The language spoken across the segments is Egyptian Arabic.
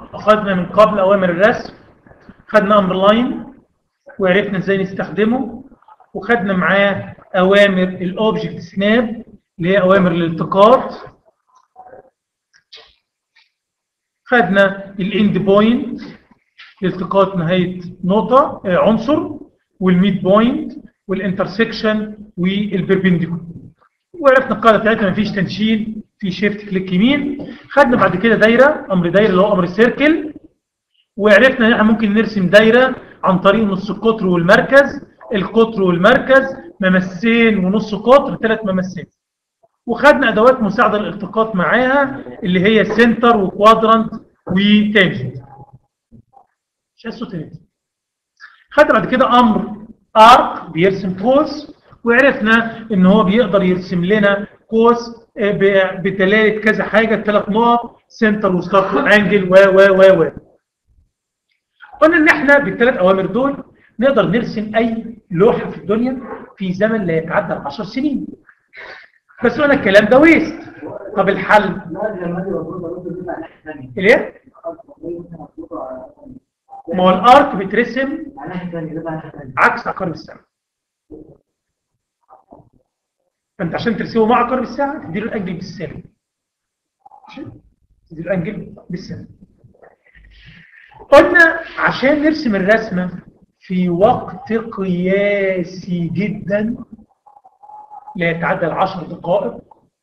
اخذنا من قبل اوامر الرسم خدنا امر لاين وعرفنا ازاي نستخدمه وخدنا معاه اوامر الاوبجكت سناب اللي هي اوامر الالتقاط خدنا الاند بوينت التقاط نهايه نقطه آه، عنصر والميد بوينت والانترسكشن والبربنديكولار وعرفنا القاعده بتاعتنا مفيش تنشيل في شيفت كليك يمين خدنا بعد كده دايره امر دايره اللي هو امر السيركل وعرفنا ان احنا ممكن نرسم دايره عن طريق نص القطر والمركز القطر والمركز ممسين ونص قطر ثلاث ممسات وخدنا ادوات مساعده للالتقاط معاها اللي هي سنتر وكوادرانت وتانجنت مش الصوت هنا خدنا بعد كده امر ارك بيرسم قوس وعرفنا ان هو بيقدر يرسم لنا قوس آه، ب- بدلاله كذا حاجه ثلاث نقط سنتر وستارت انجل و و و و قلنا ان احنا بالثلاث اوامر دول نقدر نرسم اي لوحه في الدنيا في زمن لا يتعدى 10 سنين بس قلنا الكلام ده ويست طب الحل لا لما دي مفروض ارد بيبقى ناحيه ثانيه الايه ما هو الارك بيترسم على ناحيه ثانيه ده بقى ناحيه ثانيه عكس عقارب الساعه فانت عشان ترسمه مع عقارب الساعه تديله الانجل بالسالب ماشي؟ تديله الانجل بالسالب قلنا عشان نرسم الرسمه في وقت قياسي جدا لا يتعدى العشر دقائق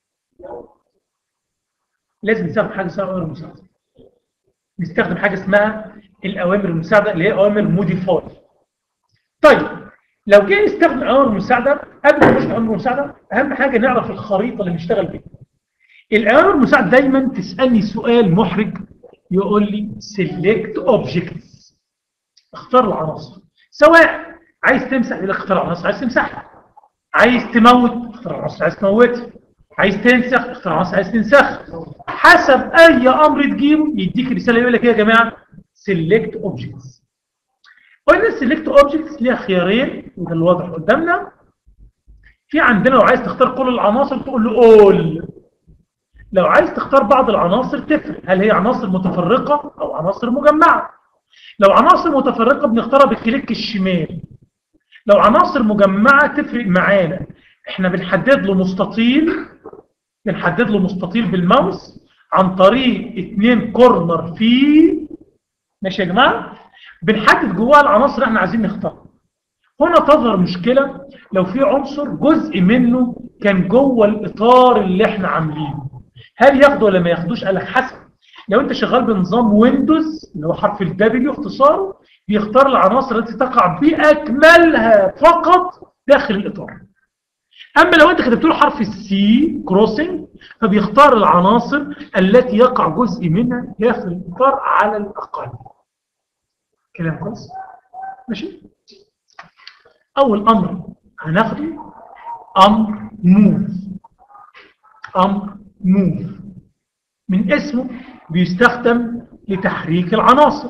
لازم نستخدم حاجه اسمها اوامر مساعده نستخدم حاجه اسمها الاوامر المساعده اللي هي اوامر موديفاي طيب لو جينا نستخدم اوامر مساعده قبل ما نشرح اوامر مساعده اهم حاجه نعرف الخريطه اللي نشتغل بيها الاوامر المساعده دايما تسالني سؤال محرج يقول لي سيلكت اوبجكتس اختار العناصر سواء عايز تمسح يقول لك اختار العناصر عايز تمسحها عايز تموت اختار العناصر عايز تموتها عايز تنسخ اختار العناصر عايز تنسخ حسب اي امر تجيبه يديك رساله يقول لك ايه يا جماعه سيلكت اوبجكتس قلنا السيلكت اوبجكتس ليها خيارين وده اللي واضح قدامنا في عندنا لو عايز تختار كل العناصر تقول له اول لو عايز تختار بعض العناصر تفرق هل هي عناصر متفرقه او عناصر مجمعه لو عناصر متفرقه بنختارها بالكليك الشمال لو عناصر مجمعه تفرق معانا احنا بنحدد له مستطيل بنحدد له مستطيل بالماوس عن طريق اتنين كورنر فيه ماشي يا جماعه بنحدد جواه العناصر اللي احنا عايزين نختارها هنا تظهر مشكله لو في عنصر جزء منه كان جوه الاطار اللي احنا عاملينه هل ياخده ولا ما ياخدوش قال لك حسب لو انت شغال بنظام ويندوز اللي هو حرف الدبليو اختصاره بيختار العناصر التي تقع باكملها فقط داخل الاطار اما لو انت كتبت له حرف السي كروسنج فبيختار العناصر التي يقع جزء منها داخل الاطار على الاقل كلام كويس ماشي اول امر هناخده امر موف امر موف من اسمه بيستخدم لتحريك العناصر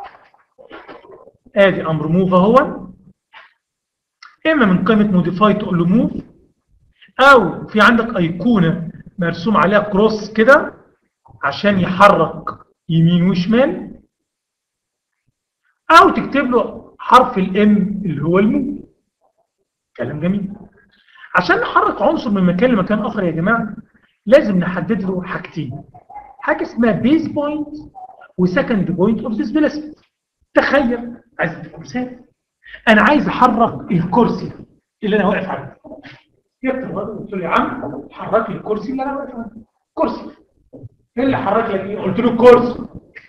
ادي امر موف اهو اما من قائمه موديفاي تقول له موف او في عندك ايقونه مرسوم عليها كروس كده عشان يحرك يمين وشمال او تكتب له حرف الام اللي هو الموف كلام جميل عشان نحرك عنصر من مكان لمكان اخر يا جماعه لازم نحدد له حاجتين حاجه اسمها بيز بوينت وسكند بوينت اوف ديسبيسمنت تخيل عايز اديك مثال انا عايز احرك الكرسي اللي انا واقف عليه جبت الراجل قلت له يا عم حرك لي الكرسي اللي انا واقف عليه كرسي ايه اللي حرك لك ايه قلت له كرسي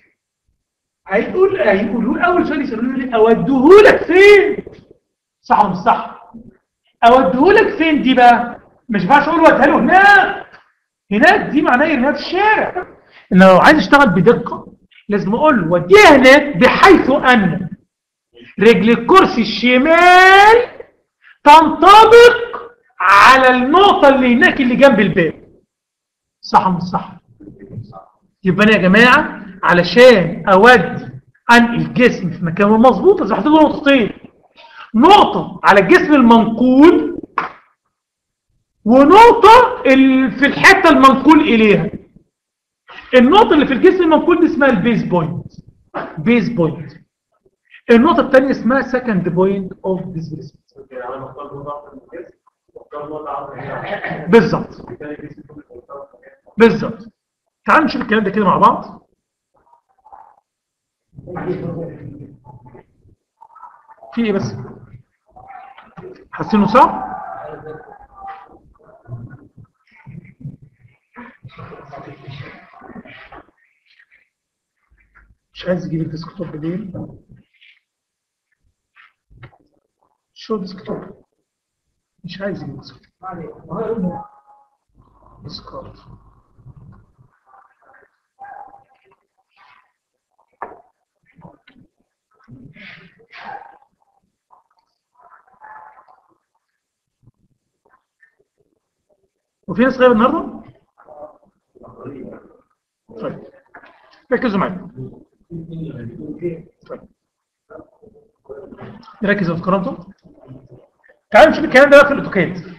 هيقول هيقولوا لي اول سؤال يسالوه لي اوديه لك فين صح ولا مش صح اوديه لك فين دي بقى مش ينفعش اقول وديها له هناك هناك دي معناه يرميها في الشارع ان لو عايز اشتغل بدقه لازم اقول له وديها هناك بحيث ان رجل الكرسي الشمال تنطبق على النقطه اللي هناك اللي جنب الباب صح ولا مش صح يبقى انا يا جماعه علشان اودي انقل الجسم في مكانه المظبوط لازم احط له نقطتين نقطه على الجسم المنقول ونقطة ال- في الحتة المنقول إليها النقطة اللي في الجسم المنقول دي اسمها البيز بوينت بيز بوينت النقطه الثانيه اسمها سكند بوينت اوف ديسبيسمنت بالظبط بالظبط تعالوا نشوف الكلام ده كده مع بعض في ايه بس حاسينه صعب مش عايز اجيب الديسكتوب بالليل شو ديسكتوب مش عايز اجيب الديسكتوب ديسكورد وفي ناس غايبه النهارده؟ طيب ركزوا معايا طيب نركز في قراءته تعالوا نشوف الكلام ده بقى في الاوتوكاد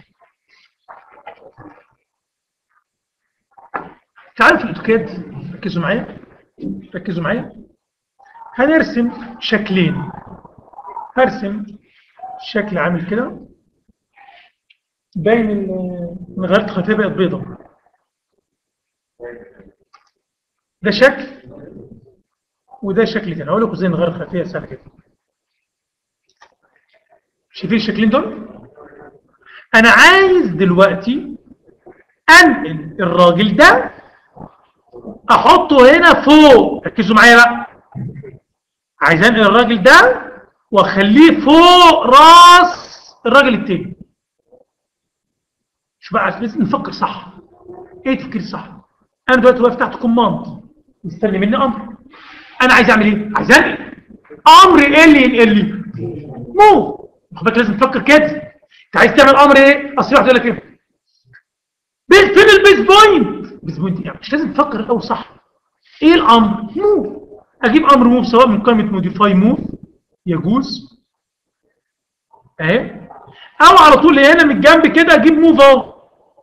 تعالوا في الاوتوكاد ركزوا معايا ركزوا معايا هنرسم شكلين هرسم شكل عامل كده باين ان غيرت خلفيه بقت بيضه ده شكل وده شكل تاني هقول لكم ازاي نغير الخلفيه سهله كده شايفين الشكلين دول انا عايز دلوقتي انقل الراجل ده احطه هنا فوق ركزوا معايا بقى عايز انقل الراجل ده واخليه فوق راس الراجل التاني شو بقى لازم نفكر صح ايه تفكير صح انا دلوقتي واقف تحت كوماند مستني مني امر انا عايز اعمل ايه عايز انقل امر ايه اللي ينقل لي مو خد لازم تفكر كده انت عايز تعمل امر ايه اصل واحد يقول لك ايه بيز فين البيز بوينت بيز بوينت يعني مش لازم تفكر الاول صح ايه الامر موف اجيب امر موف سواء من قائمه موديفاي موف يجوز اهي او على طول هنا من الجنب كده اجيب موف اهو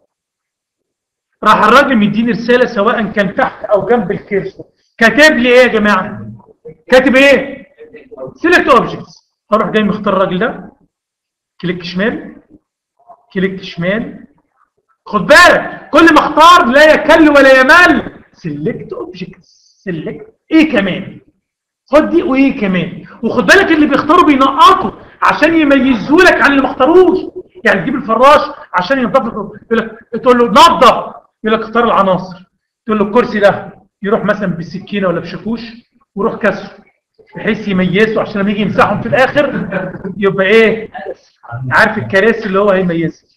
راح الراجل مديني رساله سواء كان تحت او جنب الكيرسور كاتب لي ايه يا جماعه كاتب ايه سيلكت اوبجكتس هروح جاي مختار الراجل ده كليك شمال كليك شمال خد بالك كل ما اختار لا يكل ولا يمل سيلكت اوبجكتس سيلكت ايه كمان خد دي وايه كمان وخد بالك اللي بيختاروا بينقطوا عشان يميزوا لك عن اللي ما اختاروش يعني تجيب الفراش عشان ينظف لك يقول لك تقول له نظف يقول لك اختار العناصر تقول له الكرسي ده يروح مثلا بالسكينه ولا بشاكوش ويروح كسره بحيث يميزه عشان لما يجي يمسحهم في الاخر يبقى ايه عارف الكراسي اللي هو هيميزها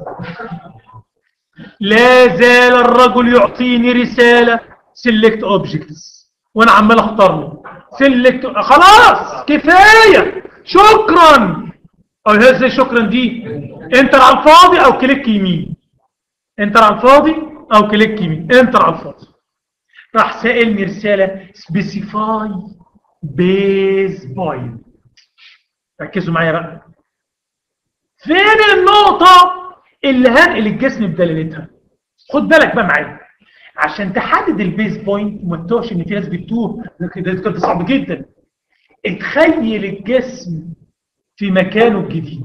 لا زال الرجل يعطيني رساله سيلكت اوبجكتس وانا عمال اختار له سيلكت خلاص كفايه شكرا او ازاي شكرا دي انتر على الفاضي او كليك يمين انتر على الفاضي او كليك يمين انتر على الفاضي راح سائلني رساله سبيسيفاي بيز بوينت ركزوا معايا بقى فين النقطه اللي هنقل الجسم بدلالتها خد بالك بقى معايا عشان تحدد البيز بوينت وما تتوهش ان في ناس بتتوه ده كده صعب جدا اتخيل الجسم في مكانه الجديد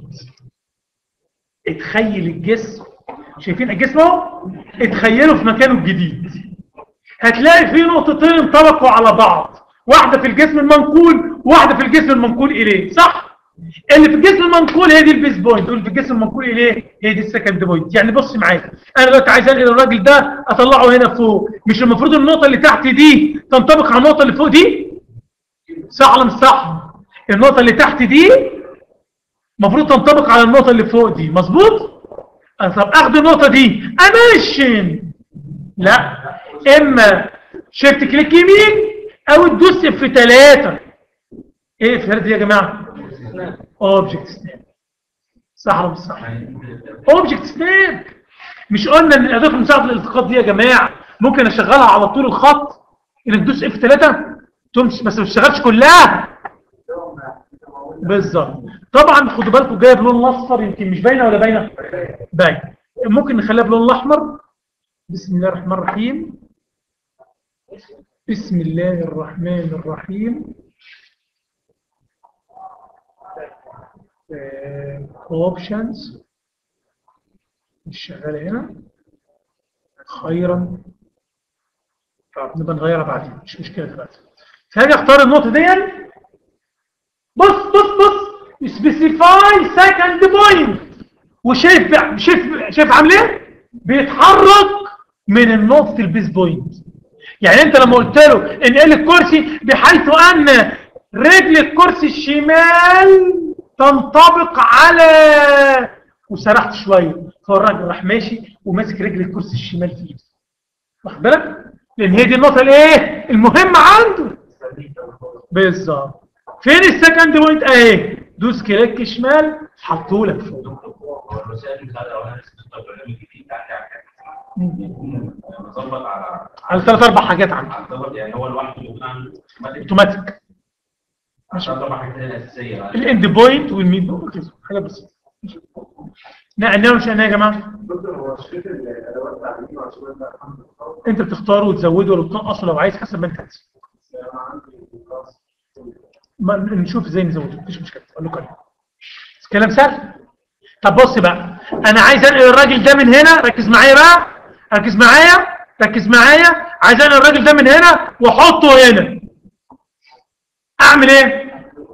اتخيل الجسم شايفين الجسم اهو اتخيله في مكانه الجديد هتلاقي فيه نقطتين انطبقوا على بعض واحده في الجسم المنقول وواحده في الجسم المنقول اليه صح اللي في الجسم المنقول هي دي البيز بوينت واللي في الجسم المنقول اليه هي دي السكند بوينت يعني بص معايا انا دلوقتي عايز انقل الراجل ده اطلعه هنا فوق مش المفروض النقطه اللي تحت دي تنطبق على النقطه اللي فوق دي صح ولا مش صح النقطه اللي تحت دي المفروض تنطبق على النقطه اللي فوق دي مظبوط طب اخد النقطه دي امشن لا اما شيفت كليك يمين او تدوس في ثلاثة ايه في دي يا جماعه اوبجكت سناب صح ولا مش صح اوبجكت سناب مش قلنا ان الادوات المساعده للالتقاط دي يا جماعه ممكن اشغلها على طول الخط انك تدوس اف 3 تمشي بس ما تشتغلش كلها بالظبط طبعا خدوا بالكم جايه بلون الاصفر يمكن مش باينه ولا باينه باينه ممكن نخليها بلون الاحمر بسم الله الرحمن الرحيم بسم الله الرحمن الرحيم اوبشنز مش شغاله هنا خيرا طب نبقى نغيرها بعدين مش مشكله دلوقتي فهاجي اختار النقطه دي بص بص بص سبيسيفاي سكند بوينت وشايف شايف شايف عامل ايه بيتحرك من النقطه البيس بوينت يعني انت لما قلت له انقل الكرسي بحيث ان رجل الكرسي الشمال تنطبق على وسرحت شويه فالراجل راح ماشي وماسك رجل الكرسي الشمال في ايده واخد بالك لان هي دي النقطه الايه المهمه عنده بالظبط فين السكند بوينت اهي دوس كليك شمال حطوا لك فوق مظبط على على ثلاث اربع حاجات عندي على يعني هو لوحده بيكون اوتوماتيك مش اربع حاجات الاساسيه الاند بوينت والميد بوينت كده حاجه بسيطه نعمل مش انا يا جماعه دكتور هو شريط الادوات التعليميه والشغل ده الحمد لله انت بتختاره وتزوده ولا تنقصه لو عايز حسب ما انت عايز انا عندي كلاس ما نشوف ازاي نزوده مفيش مشكله اقول لكم عليه. كلام سهل طب بص بقى انا عايز انقل الراجل ده من هنا ركز معايا بقى ركز معايا ركز معايا عايز انقل الراجل ده من هنا واحطه هنا اعمل ايه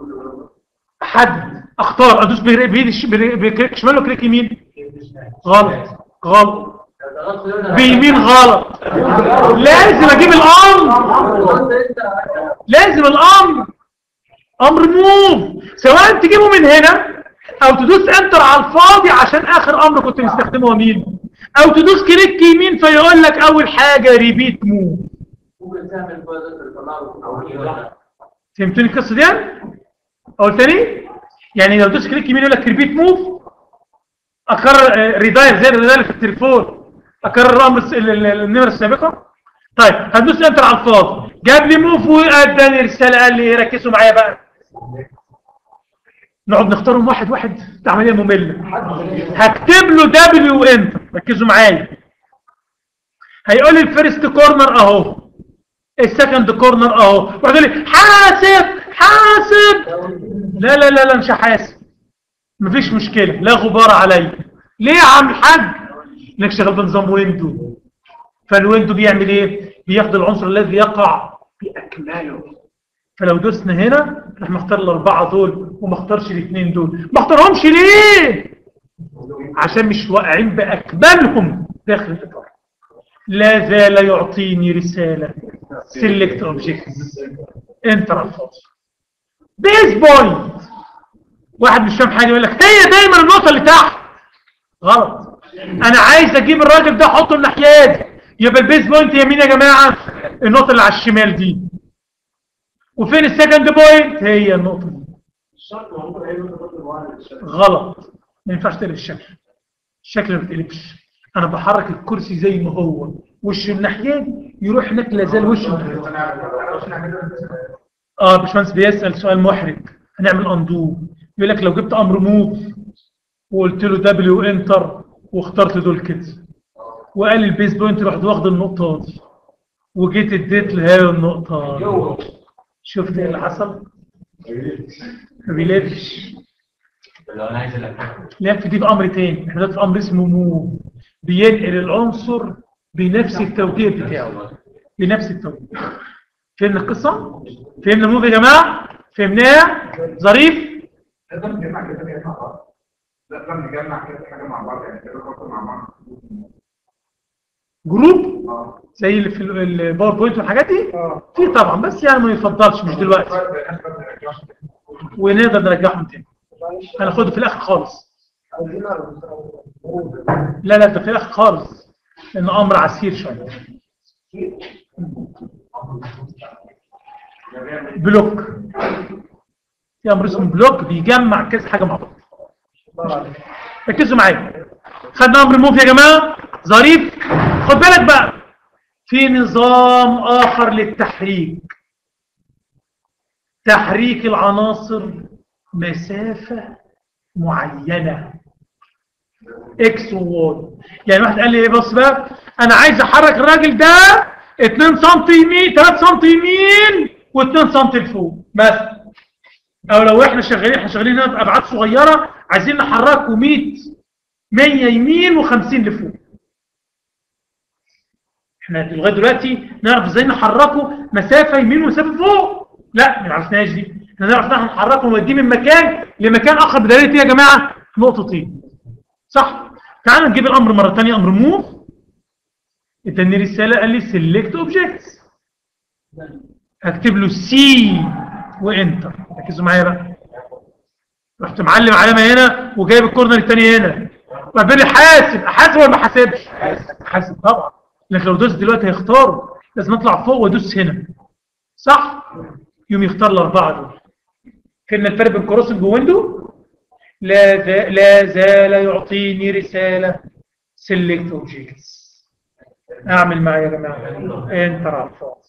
احدد اختار ادوس بإيدي- بايدي الش- بكليك شمال وكليك يمين غلط غلط بيمين غلط لازم اجيب الامر لازم الامر امر موف سواء تجيبه من هنا او تدوس انتر على الفاضي عشان اخر امر كنت مستخدمه هو مين او تدوس كليك يمين فيقول لك اول حاجه ريبيت موف ممكن تعمل بقى في القناه فهمتني القصه دي اقول تاني يعني لو دوس كليك يمين يقول لك ريبيت موف اكرر ريدايل زي الريدايل في التليفون اكرر الامر الس- ال- ال- النمره السابقه طيب هندوس انتر على الفاضي جاب لي موف واداني رساله قال لي إيه، ركزوا معايا بقى نقعد نختارهم واحد واحد دي عمليه ممله هكتب له دبليو انتر ركزوا معايا هيقول لي الفيرست كورنر اهو السكند كورنر اهو ويقعد يقول لي حاسب حاسب لا لا لا لا مش هحاسب مفيش مشكله لا غبار عليا ليه يا عم الحاج انك شغال بنظام ويندو فالويندو بيعمل ايه بياخد العنصر الذي يقع باكمله فلو دوسنا هنا راح نختار الاربعه دول وما اختارش الاثنين دول ما اختارهمش ليه عشان مش واقعين باكملهم داخل الاطار لا زال يعطيني رساله سيلكت اوبجكتس انتر على الفاضي بيز بوينت واحد مش فاهم حاجه يقول لك هي دايما النقطه اللي تحت غلط انا عايز اجيب الراجل ده احطه الناحيه دي يبقى البيز بوينت يمين يا جماعه النقطه اللي على الشمال دي وفين السكند بوينت هي النقطه دي الشرط هو ممكن اي نقطه برضه معينه للشرط غلط ما ينفعش تقلب الشكل الشكل ما بيتقلبش انا بحرك الكرسي زي ما هو وش الناحيه دي يروح هناك لا زال وشه اه باشمهندس بيسال سؤال محرج هنعمل اندو يقول لك لو جبت امر موف وقلت له دبليو انتر واخترت دول كده وقال البيس بوينت رحت واخد النقطه دي وجيت اديت له هي النقطه دي. شفت ايه اللي حصل؟ ما بيلفش لو انا عايز الافلام لف دي بامر تاني احنا دلوقتي في امر اسمه موف بينقل العنصر بنفس التوجيه بتاعه بنفس التوجيه فهمنا القصه فهمنا موف يا جماعه فهمناها ظريف لازم نجمع كده حاجه مع بعض لازم نجمع كده حاجه مع بعض يعني كده خطوه مع بعض جروب اه زي اللي في ال- الباوربوينت والحاجات دي اه في طبعا بس يعني ما يفضلش مش دلوقتي ونقدر نرجعهم تاني هناخده في الاخر خالص لا لا ده في الاخر خالص لان امر عسير شويه بلوك في امر اسمه بلوك بيجمع كذا حاجه مع بعض ركزوا معايا خدنا امر موف يا جماعه ظريف خد بالك بقى في نظام اخر للتحريك تحريك العناصر مسافه معينه اكس وواي يعني واحد قال لي ايه بص بقى انا عايز احرك الراجل ده 2 سم يمين 3 سم يمين و2 سم لفوق مثلا او لو احنا شغالين احنا شغالين هنا بابعاد صغيره عايزين نحركه 100 100 يمين و50 لفوق احنا لغايه دلوقتي نعرف ازاي نحركه مسافه يمين ومسافه فوق لا ما عرفناش دي احنا نعرف ان احنا نحركه ونوديه من مكان لمكان اخر بدلاله ايه يا جماعه نقطتين صح تعال نجيب الامر مره ثانيه امر موف اداني رساله قال لي سيلكت اوبجكتس هكتب له سي وانتر ركزوا معايا بقى رحت معلم علامه هنا وجايب الكورنر الثاني هنا بعدين لي حاسب احاسب ولا ما احاسبش احاسب طبعا لكن لو دوست دلوقتي هيختار لازم اطلع فوق وادوس هنا صح يوم يختار الاربعه دول فهمنا الفرق بين كروسنج وويندو لا زال لا زال يعطيني رساله سيلكت اوبجكتس اعمل معايا يا جماعه انتر على الفاضي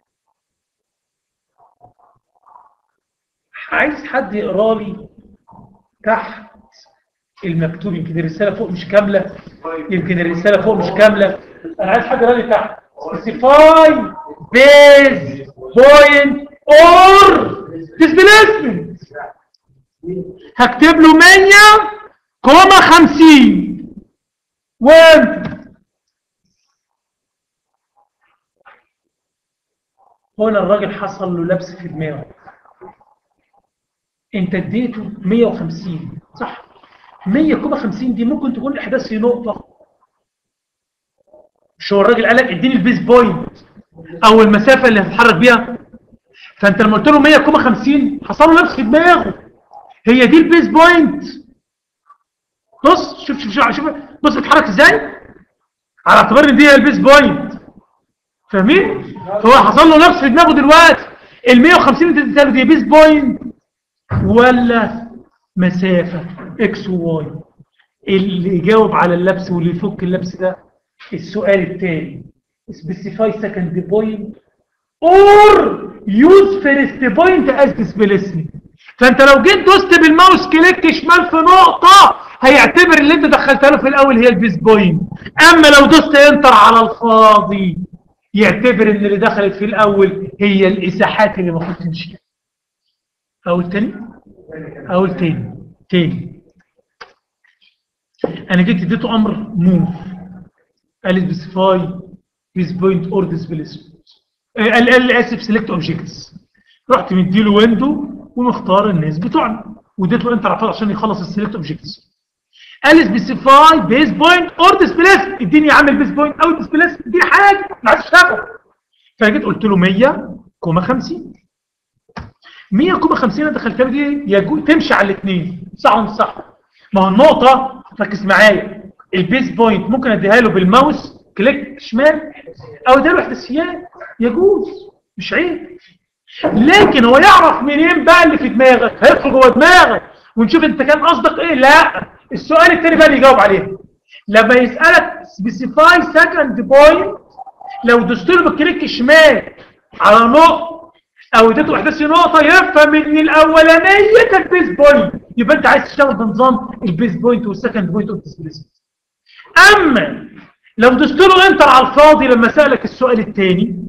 عايز حد يقرا لي تحت المكتوب يمكن الرساله فوق مش كامله يمكن الرساله فوق مش كامله انا عايز حد يقرا لي تحت specify base point or displacement هكتب له 100 كوما 50 وانت هنا الراجل حصل له لبس في دماغه انت اديته 150 صح 100 كوما 50 دي ممكن تكون الاحداث في نقطه مش هو الراجل قال لك اديني البيس بوينت او المسافه اللي هتتحرك بيها فانت لما قلت له 100 كوما 50 حصل له لبس في دماغه هي دي البيس بوينت بص شوف شوف شوف, شوف بص بتتحرك ازاي على اعتبار ان دي هي البيس بوينت فاهمين فهو حصل له لبس في دماغه دلوقتي ال 150 اللي انت دي بيس بوينت ولا مسافه اكس وواي اللي يجاوب على اللبس واللي يفك اللبس ده السؤال الثاني specify second point or use first point as displacement فانت لو جيت دوست بالماوس كليك شمال في نقطة هيعتبر اللي انت دخلتها له في الاول هي البيس بوينت اما لو دوست انتر على الفاضي يعتبر ان اللي دخلت في الاول هي الاساحات اللي المفروض تمشي اقول تاني اقول تاني تاني انا جيت اديته امر موف قال سبيسيفاي بيس بوينت اور ديسبيسمنت قال قال اسف سيلكت اوبجكتس رحت مديله ويندو ومختار الناس بتوعنا واديت له انتر عفوا عشان يخلص السيلكت اوبجكتس قال سبيسيفاي بيس بوينت اور ديسبيسمنت اديني يا عم البيس بوينت او ديسبيسمنت اديني حاجه انا عايز اشتغل فجيت قلت له 100 كوما 50 100 كوما 50 انا دخلتها له دي يجو تمشي على الاثنين صح ولا مش صح ما هو النقطه ركز معايا البيس بوينت ممكن اديها له بالماوس كليك شمال او اديها له احداثيات يجوز مش عيب لكن هو يعرف منين بقى اللي في دماغك هيدخل جوه دماغك ونشوف انت كان قصدك ايه لا السؤال الثاني بقى اللي يجاوب عليه لما يسالك سبيسيفاي سكند بوينت لو دوست له بالكليك شمال على نقطه او اديته احداثي نقطه يفهم ان الاولانيه كانت بيس بوينت يبقى انت عايز تشتغل بنظام البيس بوينت والسكند بوينت اوف ديسبيسمنت اما لو دوست له انتر على الفاضي لما سالك السؤال الثاني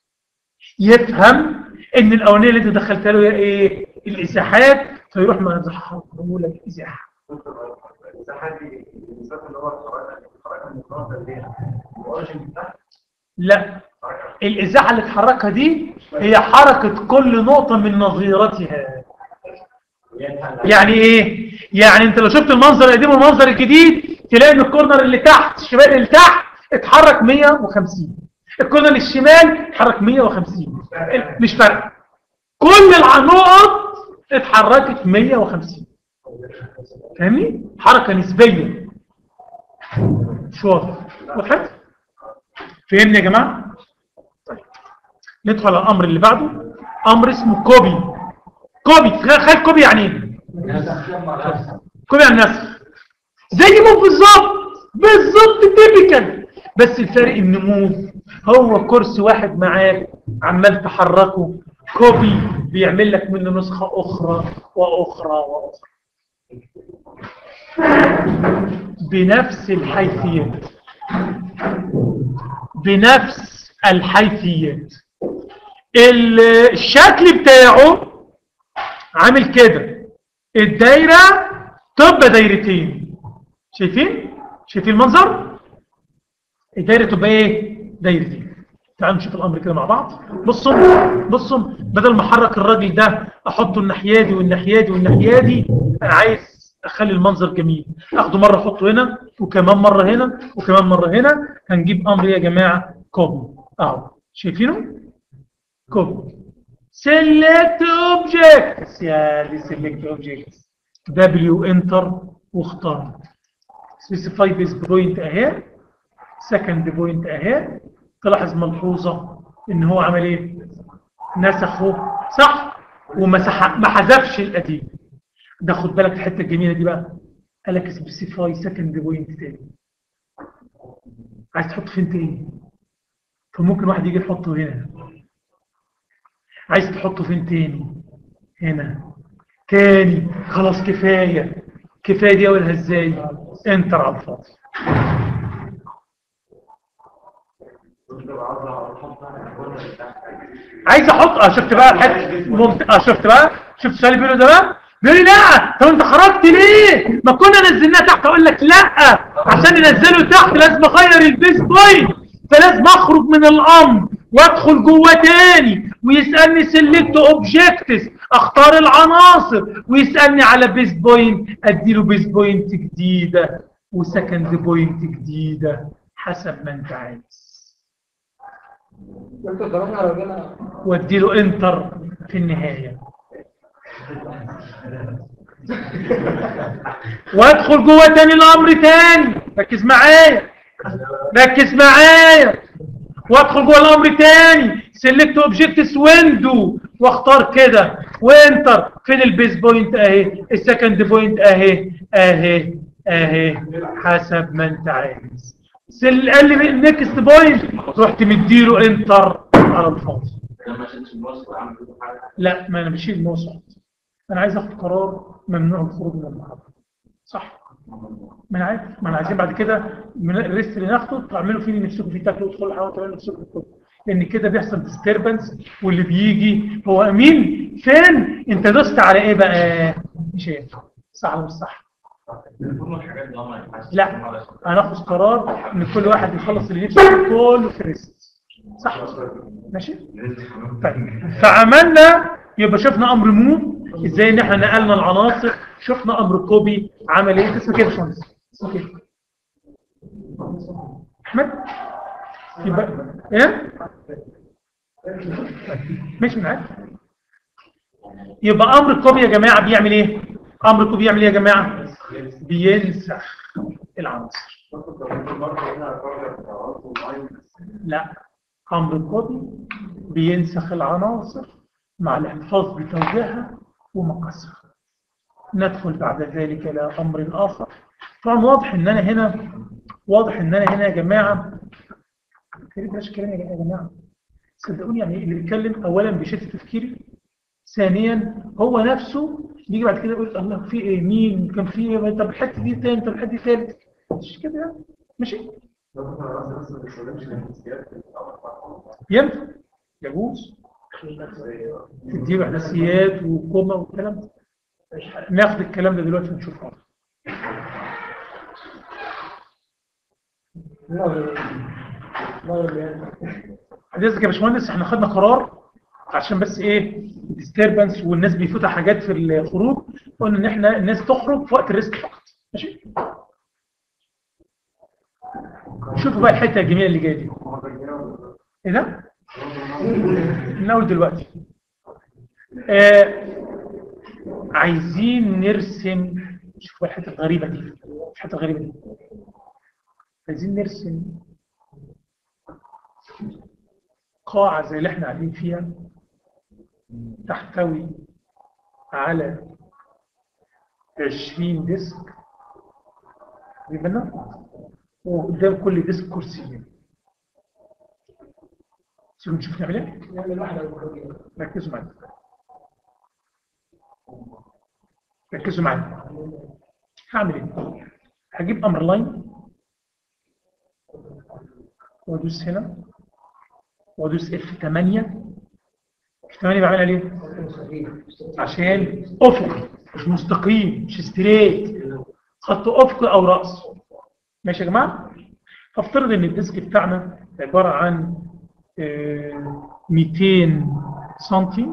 يفهم ان الاولانيه اللي انت دخلتها له هي ايه الازاحات فيروح مزحه لك ازاحه الازاحات دي المسافه اللي هو الحركه الحركه المقارنه دي الاوريجن بتاعها لا الازاحه اللي اتحركها دي هي حركه كل نقطه من نظيرتها يعني ايه يعني انت لو شفت المنظر القديم والمنظر الجديد تلاقي ان الكورنر اللي تحت الشمال اللي تحت اتحرك 150 الكورنر الشمال اتحرك 150 مش فرق كل النقط اتحركت 150 فاهمني حركه نسبيه مش واضح وضحت فهمني يا جماعه طيب ندخل على الامر اللي بعده امر اسمه كوبي كوبي تخيل كوبي يعني ايه كوبي يعني نسخ زي موف بالظبط بالظبط تيبيكال بس الفرق ان موف هو كرسي واحد معاك عمال تحركه كوبي بيعمل لك منه نسخة أخرى وأخرى وأخرى بنفس الحيثيات بنفس الحيثيات ال- الشكل بتاعه عامل كده الدايرة تبقى دايرتين شايفين شايفين المنظر الدايرة تبقى ايه دايرتين تعالوا نشوف الامر كده مع بعض بصوا بصوا بدل ما احرك الراجل ده احطه الناحيه دي والناحيه دي والناحيه دي انا عايز اخلي المنظر جميل اخده مره احطه هنا وكمان مره هنا وكمان مره هنا هنجيب امر يا جماعه كوبي اهو شايفينه كوبي select objects يا دي select objects w enter واختار specify base point اهي second point اهي تلاحظ ملحوظه ان هو عمل ايه نسخه صح ومسح ما حذفش القديم ده خد بالك الحته الجميله دي بقى قال لك سبيسيفاي سكند بوينت تاني عايز تحط فين تاني فممكن واحد يجي يحطه هنا عايز تحطه فين تاني هنا تاني خلاص كفايه كفايه دي اقولها ازاي انتر على الفاضي عايز احط اه شفت بقى الحته ممت... اه شفت بقى شفت السؤال اللي بيقوله ده بقى بيقول لي لا طب انت خرجت ليه ما كنا نزلناه تحت اقول لك لا عشان ننزله تحت لازم اغير البيس بوينت فلازم اخرج من الامر وادخل جوه تاني ويسالني سيلكت اوبجكتس اختار العناصر ويسالني على بيس بوينت اديله بيس بوينت جديده وسكند بوينت جديده حسب ما انت عايز انت ضربنا على رجلنا واديله انتر في النهاية وادخل جوه تاني الامر تاني ركز معايا ركز معايا وادخل جوه الامر تاني سيلكت اوبجكتس ويندو واختار كده وانتر فين البيس بوينت اهي السكند بوينت اهي اهي اهي حسب ما انت عايز سل قال لي نيكست بوينت رحت مديله انتر على الفاضي ده ما شلتش الوصف عامل كده حاجه لا ما انا بشيل الموس انا عايز اخد قرار ممنوع الخروج من المحاضره صح ما انا عارف ما انا عايزين بعد كده من الريست اللي ناخده تعملوا فيه اللي نفسكم فيه تاكلوا تدخلوا حاولوا تعملوا نفسكم في الكتب لان كده بيحصل ديستربنس واللي بيجي هو مين فين انت دوست على ايه بقى مش عارف صح ولا مش صح كل الحاجات دي ما ينفعش لا هناخد قرار ان كل واحد يخلص اللي نفسه فيه كله في ريست صح ماشي طيب فعملنا يبقى شفنا امر موف ازاي ان احنا نقلنا العناصر شفنا امر كوبي عمل ايه اسمه كده يا باشمهندس اسمه كده احمد يبقى ايه ماشي من عارف يبقى امر الكوبي يا جماعه بيعمل ايه امر الكوبي بيعمل ايه يا جماعه بينسخ العناصر لا امر الكوبي بينسخ العناصر مع الاحتفاظ بتوجيهها ومقاسها ندخل بعد ذلك الى امر اخر طبعا واضح ان انا هنا واضح ان انا هنا يا جماعه كده بلاش كلام يا جماعه صدقوني يعني اللي بيتكلم اولا بيشتت تفكيري ثانيا هو نفسه يجي بعد كده يقول الله في ايه مين كان في ايه طب الحته دي تاني طب الحته دي ثالث مش كده يعني ماشي ينفع يجوز تديله احداثيات وكوما والكلام ده ناخد الكلام ده دلوقتي ونشوفه حضرتك يا باشمهندس احنا خدنا قرار عشان بس ايه ديستربنس والناس بيفوتها حاجات في الخروج قلنا ان احنا الناس تخرج في وقت الريسك فقط ماشي شوفوا بقى الحته الجميله اللي جايه دي ايه ده من اول دلوقتي آه عايزين نرسم شوفوا الحته الغريبه دي الحته الغريبه دي عايزين نرسم قاعة زي اللي احنا قاعدين فيها تحتوي على 20 ديسك بالنا وقدام كل ديسك كرسيين سيبوا نشوف نعمل ايه نعمل واحدة ركزوا معايا ركزوا معايا هعمل ايه هجيب امر لاين وادوس هنا وادوس اف 8 اف 8 بعملها ليه؟ عشان افقي مش مستقيم مش ستريت خط افقي او راس ماشي يا جماعه هفترض ان الديسك بتاعنا عباره عن آه، 200 سنتي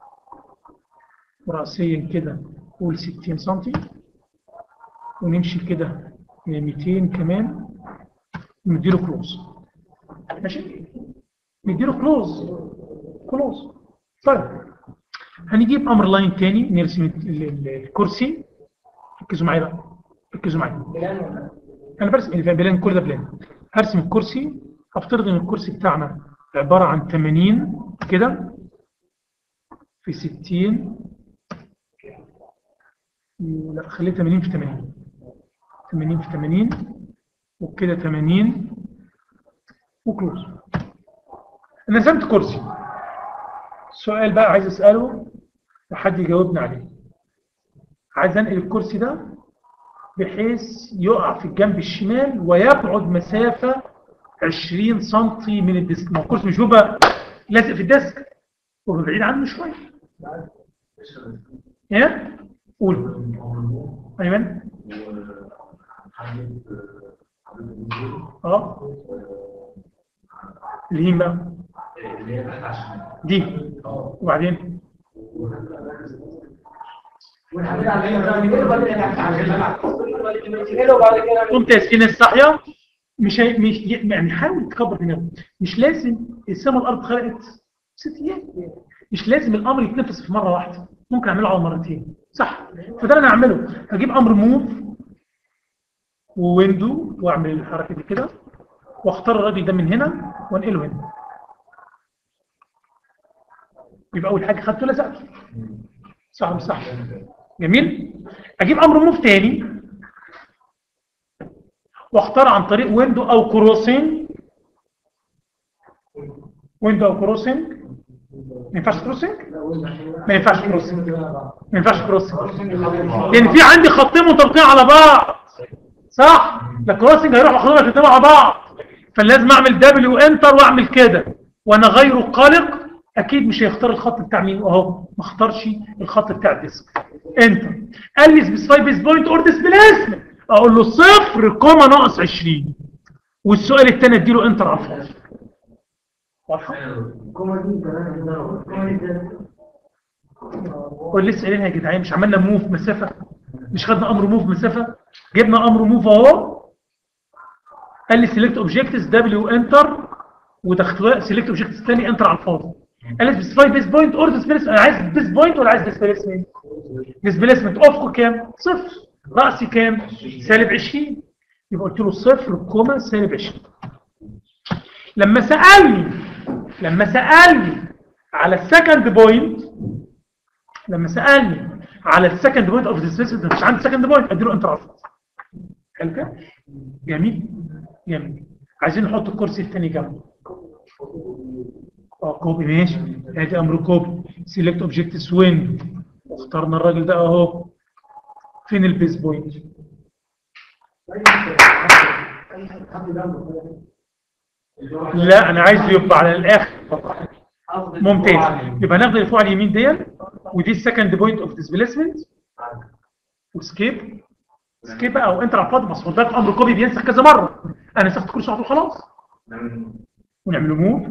راسيا كده قول 60 سنتي ونمشي كده ل 200 كمان نديله كلوز ماشي نديله كلوز كلوز طيب هنجيب امر لاين تاني نرسم ال- ال- الكرسي ركزوا معايا بقى ركزوا معايا انا برسم البلان كل ده بلان هرسم الكرسي هفترض ان الكرسي بتاعنا عباره عن 80 كده في 60 لا خليه 80 في 80 80 في 80 وكده 80 وكلوز انا رسمت كرسي السؤال بقى عايز اساله وحد يجاوبني عليه عايز انقل الكرسي ده بحيث يقع في الجنب الشمال ويبعد مسافة 20 سنتي من الديسك ما هو الكرسي مش بيبقى لازق في الديسك هو بعيد عنه شوية ايه قول ايمن اه اللي هي بقى دي وبعدين قمت ياسين الصحية مش هي- مش يعني حاول تكبر دماغك مش لازم السماء والارض خلقت ست ايام مش لازم الامر يتنفس في مره واحده ممكن اعمله على مرتين صح فده انا اعمله هجيب امر موف وويندو واعمل الحركه دي كده واختار الراجل ده من هنا وانقله هنا يبقى اول حاجه خدته لزقته صح ولا مش صح جميل اجيب امر موف تاني واختار عن طريق ويندو او كروسنج ويندو او كروسنج ما ينفعش كروسنج ما ينفعش كروسنج ما ينفعش كروسنج لان في عندي خطين مطابقين على بعض صح لا كروسنج هيروح خطين الاثنين على بعض فلازم اعمل دبليو انتر واعمل كده وانا غير قلق اكيد مش هيختار الخط بتاع مين اهو ما اختارش الخط بتاع الديسك انتر قال لي سبيسيفاي بيس بوينت اور ديسبيسمنت اقول له صفر كوما ناقص 20 والسؤال الثاني اديله انتر على الفاضي واضحه قول لسه قايلين يا جدعان مش عملنا موف مسافه مش خدنا امر موف مسافه جبنا امر موف اهو قال لي سيلكت اوبجكتس دبليو انتر ودخل سيلكت اوبجكتس ثاني انتر على الفاضي قال لي سبيسيفاي بيس بوينت اور ديسبيسمنت انا عايز بيس بوينت ولا عايز ديسبيسمنت ديسبيسمنت افقه كام صفر راسي كام سالب 20 يبقى قلت له صفر كوما سالب 20 لما سالني لما سالني على السكند بوينت لما سالني على السكند بوينت اوف ديسبيسمنت مش عندي سكند بوينت اديله انتر على الفاضي حلو كده جميل جميل عايزين نحط الكرسي الثاني جنبه اه كوبي ماشي ادي امر كوبي سيلكت اوبجكت سوين واخترنا الراجل ده اهو فين البيس بوينت لا انا عايزه يبقى على الاخر ممتاز يبقى ناخد اللي فوق على اليمين دي ودي السكند بوينت اوف ديسبيسمنت وسكيب سكيب او انتر على الفاضي بس خد بالك امر كوبي بينسخ كذا مره انا نسخت كل شويه خلاص ونعمله موف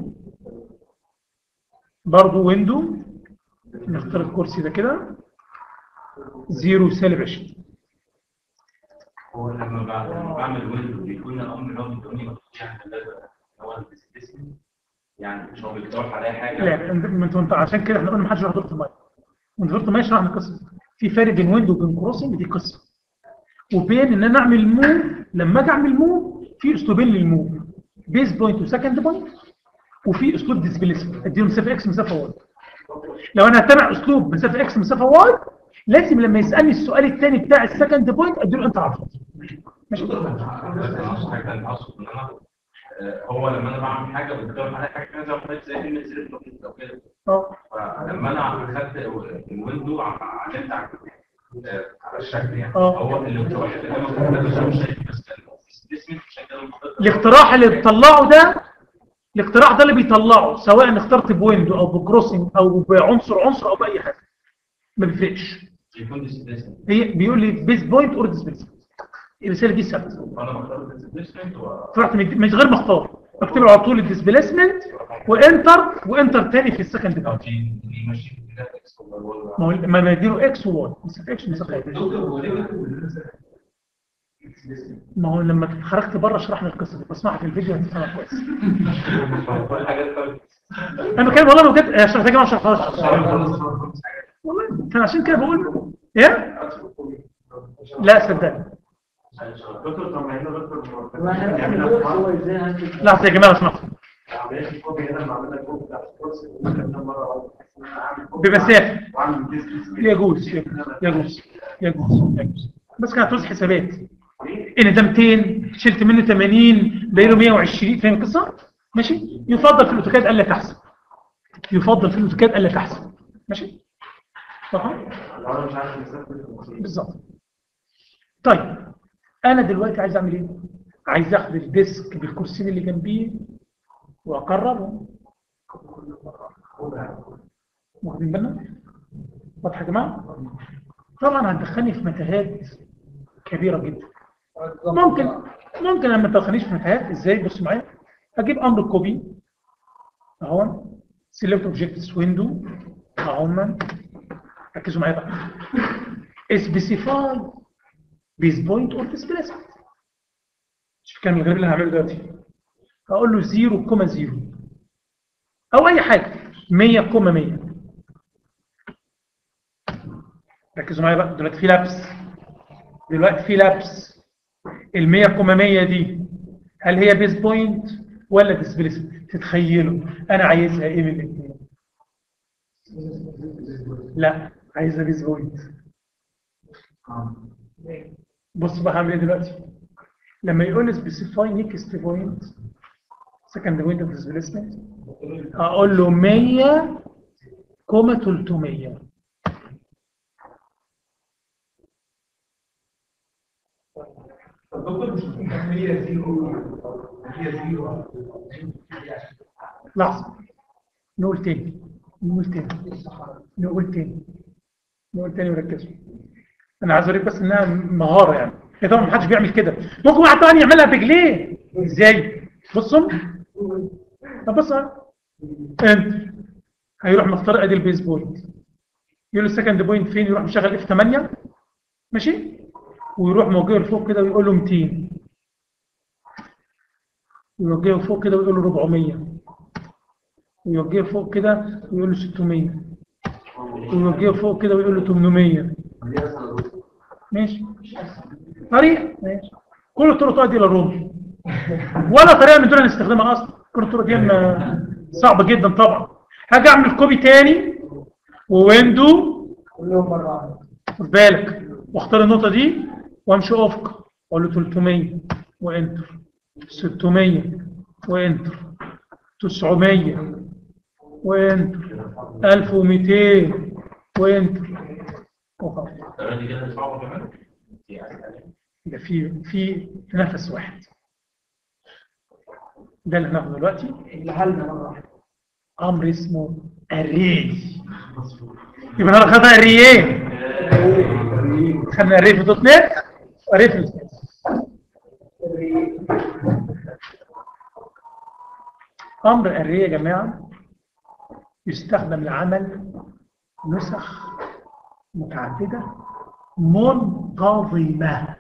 برضه ويندو نختار الكرسي ده كده زيرو سالب 20 هو لما بعد- لما بعمل ويندو بيكون الامر اللي هو بيدوني مكتوب يعني اللازم هو الديسبيسمنت يعني مش هو بيقترح عليا حاجه لا انت انت انت عشان كده احنا قلنا ما حدش يروح دورة الميه وانت دورة الميه شرحنا قصه في فرق بين ويندو وبين كروسنج دي قصه وبين ان انا اعمل موف لما اجي اعمل موف في اسلوبين للموف بيس بوينت وسكند بوينت وفي اسلوب ديسبيسمنت اديله مسافه اكس مسافه واي لو انا هتبع اسلوب مسافه اكس مسافه واي لازم لما يسالني السؤال الثاني بتاع السكند بوينت اديله انت عارفه ماشي بس انا اقصد حاجه ثانيه اقصد ان انا آه، هو لما انا بعمل حاجه بيقترح عليا حاجه كده زي ما قلت زي كلمه سيلكت او كده اه فلما انا خدت الويندو علمت على آه، على الشكل يعني آه. هو الاقتراح اللي انا مش شايف بس كان الديسبيسمنت عشان كده المفروض- الاقتراح اللي بتطلعه ده الاقتراح ده اللي بيطلعه سواء اخترت بويندو او بكروسنج او بعنصر عنصر او باي حاجه ما بيفرقش يكون ديسبيسمنت هي بيقول لي بيس بوينت اور ديسبيسمنت الرساله دي ثابته انا بختار ديسبيسمنت و فرحت من مش غير مختار بكتب له على طول الديسبيسمنت وانتر وانتر تاني في السكند او باوند في في ماشي في كده اكس ولا ما هو ما انا اديله اكس وواي بس اكس مش ما هو لما خرجت بره شرحنا القصه دي بسمعها في الفيديو هتفهمها كويس كل حاجات طيب انا بتكلم والله لو جت شرحت يا جماعه ما شرحهاش والله كان عشان كده بقول ايه لا صدقني دكتور طب ما هنا دكتور ما احنا بنعمل كورس هو ازاي هنكتب لحظه يا جماعه لو سمحتوا عمليه الكوبي هنا بعمل لك كوبي بتاع الكورس كم مره واحدة. أعمل كوبي بمسافه وأعمل ديسكس يجوز يجوز يجوز يجوز بس كانت هتوز حسابات ان ده 200 شلت منه 80 باقي له 120 فاهم القصه ماشي يفضل في الاوتوكاد الا تحسب يفضل في الاوتوكاد الا تحسب ماشي طبعا لو انا مش عارف مسافه بالظبط طيب انا دلوقتي عايز اعمل ايه عايز اخد الديسك بالكرسيين اللي جنبيه واقررهم واخدين بالنا واضح يا جماعه طبعا هتدخلني في متاهات كبيره جدا ممكن ممكن لما تدخلنيش في متاهات ازاي بصوا معايا هجيب امر كوبي اهو سيلكت اوبجكتس ويندو اهو ركزوا معايا بقى سبيسيفاي بيز بوينت اور ديسبيسمنت شوف الكلام الغريب اللي هعمله دلوقتي هقول له 0 كوما 0 او اي حاجه 100 كوما 100 ركزوا معايا بقى دلوقتي في لبس دلوقتي في لبس ال 100 كوما 100 دي هل هي بيز بوينت ولا ديسبيسمنت تتخيلوا انا عايزها ايه من الاثنين لا عايزها بيز بوينت بص بقى هعمل ايه دلوقتي لما يقول لي سبيسيفاي نيكست بوينت سكند بوينت اوف ديسبيسمنت هقول له 100 كوما 300 الدكتور مش ممكن هي زيرو هي زيرو لحظه نقول تاني نقول تاني نقول تاني نقول تاني وركزوا انا عايز اوريك بس انها مهاره يعني هي طبعا محدش بيعمل كده ممكن واحد تاني يعملها برجليه ازاي بصوا طب بص انت هيروح مختار ادي البيز بوينت يقول له السكند بوينت فين يروح مشغل اف 8 ماشي ويروح موجهه لفوق كده ويقول له 200 ويوجهه فوق كده ويقول له 400 ويوجهه فوق كده ويقول له 600 ويوجهه فوق كده ويقول له 800 ماشي طريقة ماشي كل الطرق تؤدي الى الروم ولا طريقة من دون أن نستخدمها اصلا كل الطرق دي م- صعبة جدا طبعا هاجي اعمل كوبي تاني وويندو كلهم مره واحده خد بالك واختار النقطة دي وامشي افق اقول له 300 وانتر 600 وانتر 900 وانتر 1200 وانتر وخلاص الطريقه دي كده صعبه كمان ده في في في نفس واحد ده اللي هناخده دلوقتي اللي حلنا مره واحده امر اسمه الري يبقى انا خدنا الريين خدنا الري في دوت نت وري في دوت نت. امر الري يا جماعه يستخدم لعمل نسخ متعدده منتظمه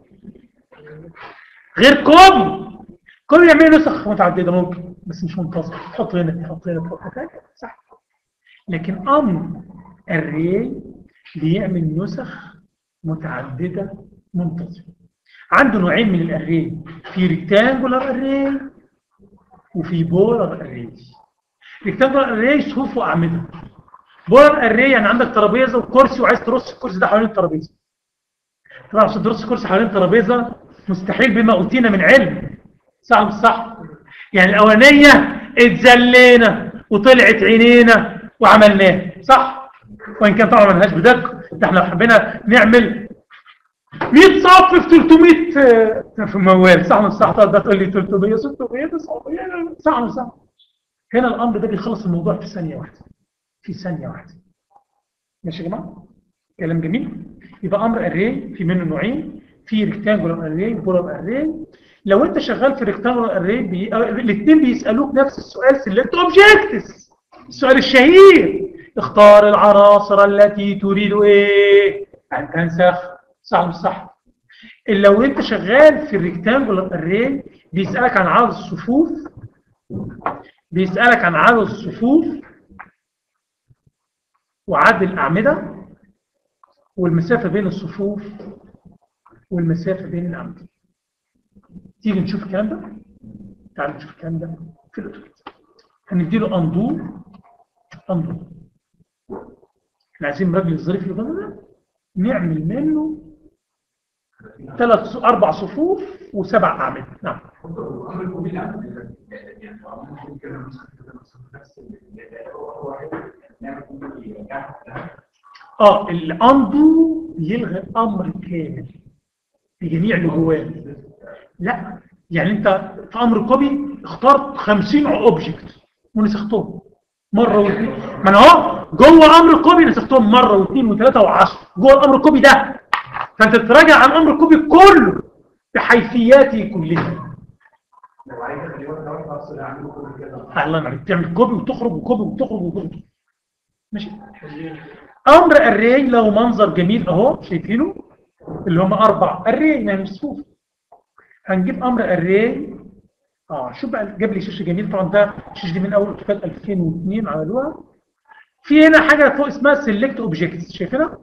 غير كوبي كوبي يعمل نسخ متعدده ممكن بس مش منتظم تحط هنا تحط هنا تحط هنا صح لكن امر الري بيعمل نسخ متعدده منتظمه عنده نوعين من الاري في ريكتانجولار اري وفي بولار اري ريكتانجولار اري صفوف واعمده بولار اري يعني عندك ترابيزه وكرسي وعايز ترص الكرسي ده حوالين الترابيزه طبعا عشان ترص الكرسي حوالين الترابيزه مستحيل بما اوتينا من علم صح مش صح يعني الاولانيه اتذلينا وطلعت عينينا وعملناها صح وان كان طبعا ما لهاش بدقه ده احنا حبينا نعمل 100 صف في 300 آه، في موال صح مش صح ده تقول لي 300 600 900 صح مش صح هنا الامر ده بيخلص الموضوع في ثانيه واحده في ثانيه واحده ماشي يا جماعه كلام جميل يبقى امر اري في منه نوعين في ريكتانجولار اري وبولار اري لو انت شغال في ريكتانجولار اري بي... الاثنين بيسالوك نفس السؤال سيلكت اوبجكتس السؤال الشهير اختار العناصر التي تريد ايه ان تنسخ صح مش صح لو انت شغال في الريكتانجولار اري بيسالك عن عدد الصفوف بيسالك عن عدد الصفوف وعدد الاعمده والمسافه بين الصفوف والمسافه بين الاعمده تيجي نشوف الكلام ده تعالوا نشوف الكلام ده في الاوتوكاد هنديله اندو اندو احنا عايزين الراجل الظريف اللي قدامنا ده نعمل منه ثلاث اربع صفوف وسبع اعمده نعم اه الاندو يلغي الامر كامل بجميع اللي جواه لا يعني انت في امر كوبي اخترت 50 اوبجكت ونسختهم مره واثنين ما انا اهو جوه امر كوبي نسختهم مره واثنين وثلاثه وعشرة جوه الامر الكوبي ده فانت تراجع عن امر الكوبي كله بحيثياته كلها لو عايز اخليه واحده افصل اعمله كل كده الله ينعم تعمل كوبي وتخرج وكوبي وتخرج وكوبي ماشي امر الري له منظر جميل اهو شايفينه اللي هم اربع الري يعني صفوف هنجيب امر الري اه شوف بقى جاب لي شاشه جميل طبعا ده الشاشه دي من اول اوتوكاد 2002 عملوها في هنا حاجه فوق اسمها سيلكت اوبجكتس شايفينها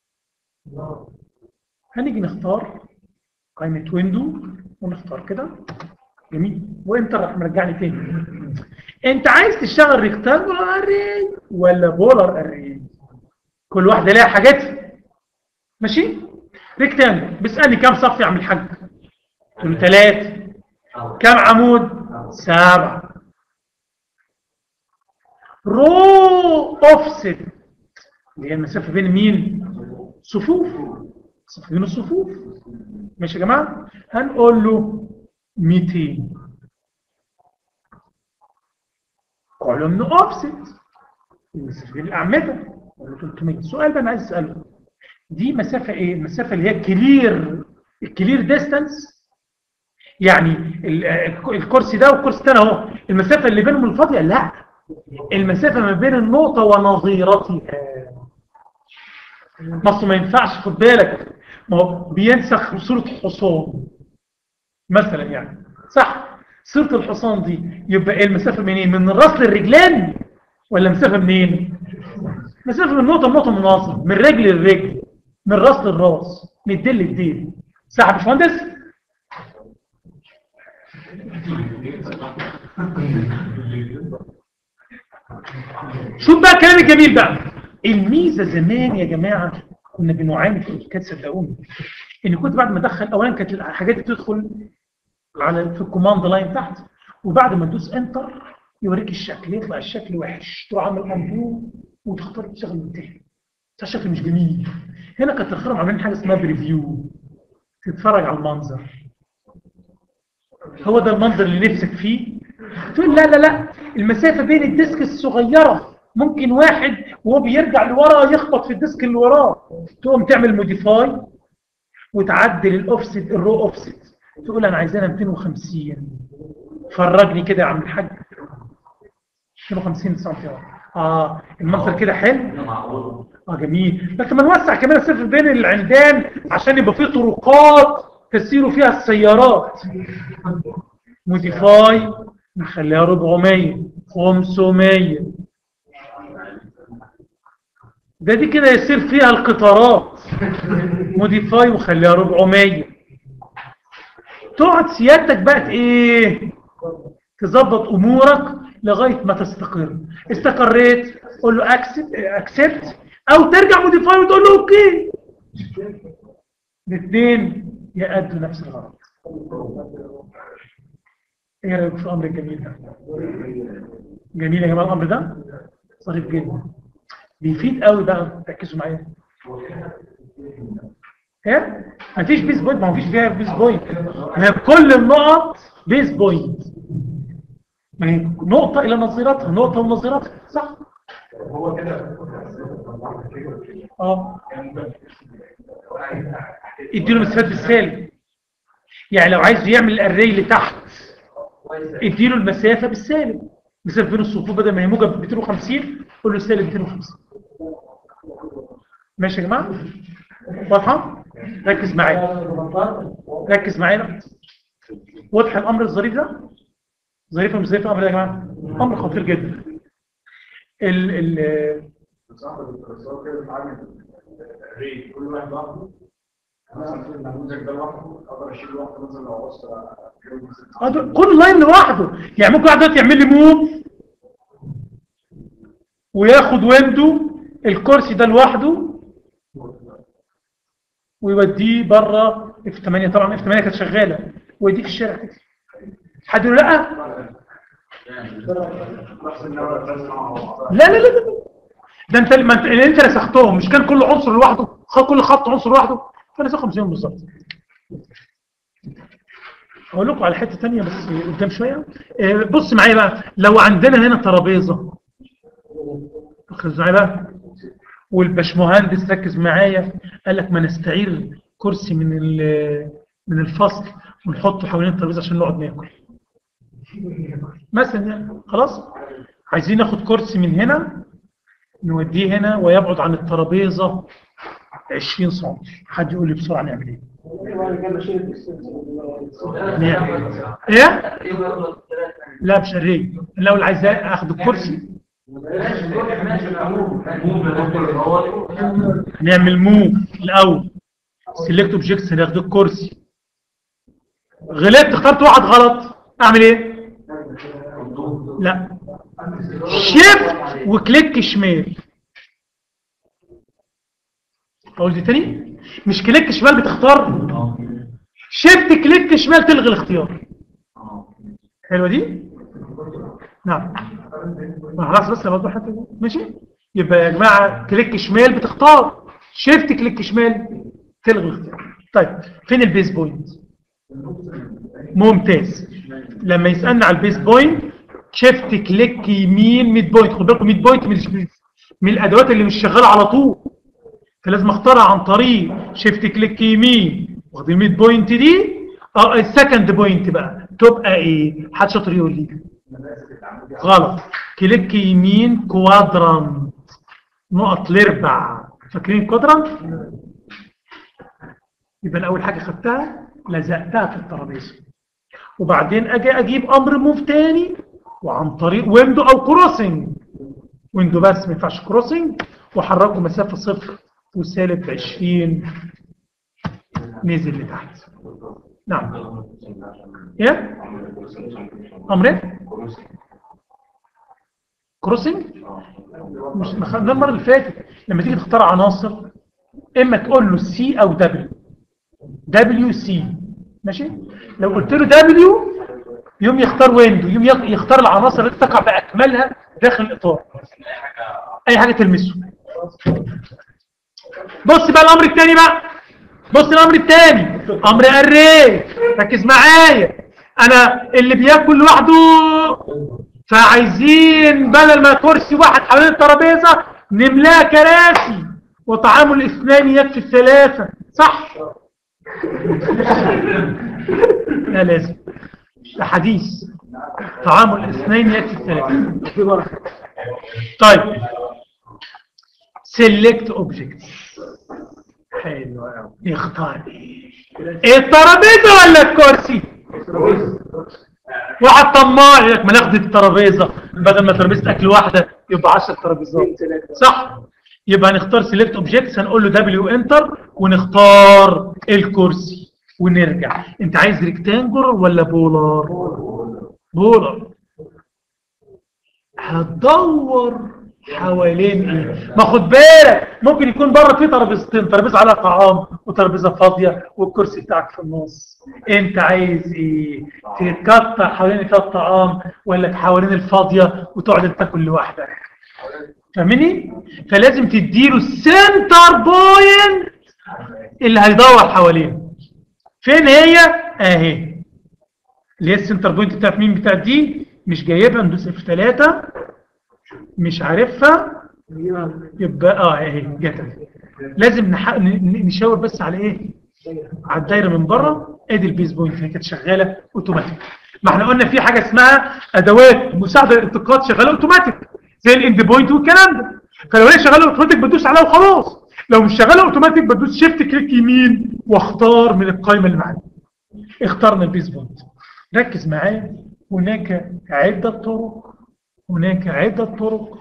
هنيجي نختار قائمه ويندو ونختار كده جميل وانت راح مرجعني تاني انت عايز تشتغل ريكتانجولار اري ولا بولار اري كل واحده ليها حاجاتها ماشي ريكتانجل بيسالني كام صف يا عم الحاج قلت له ثلاثه كام عمود سبعه رو اوفست اللي هي المسافه بين مين صفوف صف بين الصفوف ماشي يا جماعه هنقول له 200 كولومن اوفست المسافه بين الاعمده قول له 300 السؤال بقى انا عايز اساله دي مسافه ايه المسافه اللي هي كلير الكلير ديستانس يعني ال- الكرسي ده والكرسي الثاني اهو المسافه اللي بينهم الفاضيه لا المسافه ما بين النقطه ونظيرتها مصر ما ينفعش خد بالك ما هو بينسخ صوره حصان مثلا يعني صح صوره الحصان دي يبقى ايه المسافه منين من الراس للرجلين ولا مسافه منين مسافه من نقطه لنقطه مناصره من رجل للرجل من راس للراس من الديل للديل صح يا باشمهندس شوف بقى الكلام الجميل بقى الميزه زمان يا جماعه كنا بنعاني في الاوتوكاد صدقوني ان كنت بعد ما ادخل اولا كانت الحاجات دي بتدخل على في الكوماند لاين تحت وبعد ما تدوس انتر يوريك الشكل يطلع الشكل وحش تروح عامل انبو وتختار تشتغل من تاني ده الشكل مش جميل هنا كانت الخرم عاملين حاجه اسمها بريفيو تتفرج على المنظر هو ده المنظر اللي نفسك فيه تقول لا لا لا المسافة بين الديسك الصغيرة ممكن واحد وهو بيرجع لورا يخبط في الديسك اللي وراه تقوم تعمل موديفاي وتعدل الاوفست الرو اوفست تقول انا عايزاها 250 فرجني كده يا عم الحاج 250 سم اه المنظر كده حلو معقول اه جميل لكن ما نوسع كمان السفر بين العمدان عشان يبقى فيه طرقات تسير فيها السيارات موديفاي نخليها 400 500 ده دي كده يصير فيها القطارات موديفاي وخليها 400 تقعد سيادتك بقى ايه تظبط امورك لغايه ما تستقر استقريت قول له اكسبت او ترجع موديفاي وتقول له اوكي الاثنين يأدوا نفس الغرض ايه رايك في الامر الجميل ده جميل يا جماعه الامر ده ظريف جدا بيفيد قوي بقى ركزوا معايا ايه مفيش بيس بوينت ما هو فيش فيها بيس بوينت ما هي كل النقط بيس بوينت ما هي نقطة إلى نظيرتها نقطة ونظيرتها صح؟ هو كده اه اديله مسافات بالسالب يعني لو عايز يعمل الاري اللي تحت اديله المسافة بالسالب مسافة بين الصفوف بدل ما هي موجب 250 قول له سالب 250 ماشي يا جماعة واضحة ركز معايا ركز معايا واضح الامر الظريف ده ظريف ولا مش ظريف الامر ده يا جماعة امر خطير جدا ال ال صاحب الدراسات كده بتعمل ريت كل واحد لوحده مثلا في النموذج ده لوحده اقدر اشيل لوحده مثلا لو عاوز اجيب مثلا آه، ده كل لاين لوحده يعني ممكن واحد دلوقتي يعمل لي موف وياخد ويندو الكرسي ده لوحده ويوديه بره اف 8 طبعا اف 8 كانت شغاله ويوديه في الشارع كده حد يقول لا نفس النوع بس مع بعض لا لا لا لا. ده انت ما انت انت نسختهم مش كان كل عنصر لوحده خ- كل خط عنصر لوحده فنسخهم زيهم بالظبط اقول لكم على حته ثانيه بس قدام شويه آه، بص معايا بقى لو عندنا هنا ترابيزه ركز معايا بقى والباشمهندس ركز معايا قال لك ما نستعير كرسي من ال- من الفصل ونحطه حوالين الترابيزه عشان نقعد ناكل مثلا يعني خلاص عايزين ناخد كرسي من هنا نوديه هنا ويبعد عن الترابيزه 20 سم حد يقول لي بسرعه نعمل ايه نعمل ايه لا مش الري الاول عايز اخد الكرسي هنعمل موف الاول سيلكت اوبجكتس هناخد الكرسي غلطت اخترت واحد غلط اعمل ايه لا شيفت وكليك شمال اقول دي تاني مش كليك شمال بتختار شيفت كليك شمال تلغي الاختيار حلوه دي نعم ما خلاص بس برضه حتى دي. ماشي يبقى يا جماعه كليك شمال بتختار شيفت كليك شمال تلغي الاختيار طيب فين البيس بوينت ممتاز لما يسالنا على البيس بوينت شيفت كليك يمين ميد بوينت خد بالكم ميد بوينت من من الادوات اللي مش شغاله على طول فلازم اختارها عن طريق شيفت كليك يمين واخد الميد بوينت دي اه السكند بوينت بقى تبقى ايه حد شاطر يقول لي غلط كليك يمين كوادرانت نقط الاربع فاكرين كوادرانت يبقى أنا اول حاجه خدتها لزقتها في الترابيزه وبعدين اجي اجيب امر موف تاني وعن طريق ويندو او كروسنج ويندو بس ما ينفعش كروسنج وحركه مسافه صفر وسالب 20 نزل لتحت نعم ايه امر ايه كروسنج مش ما خدناه المره اللي فاتت لما تيجي تختار عناصر اما تقول له سي او دبليو دبليو سي ماشي لو قلت له دبليو يوم يختار ويندو يوم يخ- يختار العناصر التي تقع باكملها داخل الاطار اي حاجه تلمسه بص بقى الامر الثاني بقى بص الامر الثاني امر اري ركز معايا انا اللي بياكل لوحده فعايزين بدل ما كرسي واحد حوالين الترابيزه نملاه كراسي وطعام الاثنين يكفي الثلاثه صح لا لازم ده حديث طعام الاثنين يكفي الثلاثه طيب سيلكت اوبجكت حلو قوي اختار ايه إيه الترابيزه ولا الكرسي واحد طماع يقول لك ما ناخد الترابيزه بدل ما ترابيزه اكل واحده يبقى 10 ترابيزات صح يبقى هنختار سيلكت اوبجكتس هنقول له دبليو انتر ونختار الكرسي ونرجع انت عايز ريكتانجل ولا بولار بولار هتدور حوالين ايه ما خد بالك ممكن يكون بره في ترابيزتين ترابيزه عليها طعام وترابيزه فاضيه والكرسي بتاعك في النص انت عايز ايه تتقطع حوالين فيها الطعام ولا حوالين الفاضيه وتقعد انت تاكل لوحدك فاهمني فلازم تديله السنتر بوينت اللي هيدور حواليه فين هي اهي اللي هي السنتر بوينت بتاعت مين بتاعت دي مش جايبها ندوس في 3 مش عارفها يبقى اه اهي جت أهي. لازم نح... ن- ن- نشاور بس على ايه على الدايره من بره ادي البيز بوينت هي كانت شغاله اوتوماتيك ما احنا قلنا في حاجه اسمها ادوات مساعده للالتقاط شغاله اوتوماتيك زي الاند بوينت والكلام ده فلو هي شغاله اوتوماتيك بدوس عليها وخلاص لو مش شغاله اوتوماتيك بدوس شيفت كليك يمين واختار من القائمه اللي معانا اخترنا البيز بوينت ركز معايا هناك عده طرق هناك عده طرق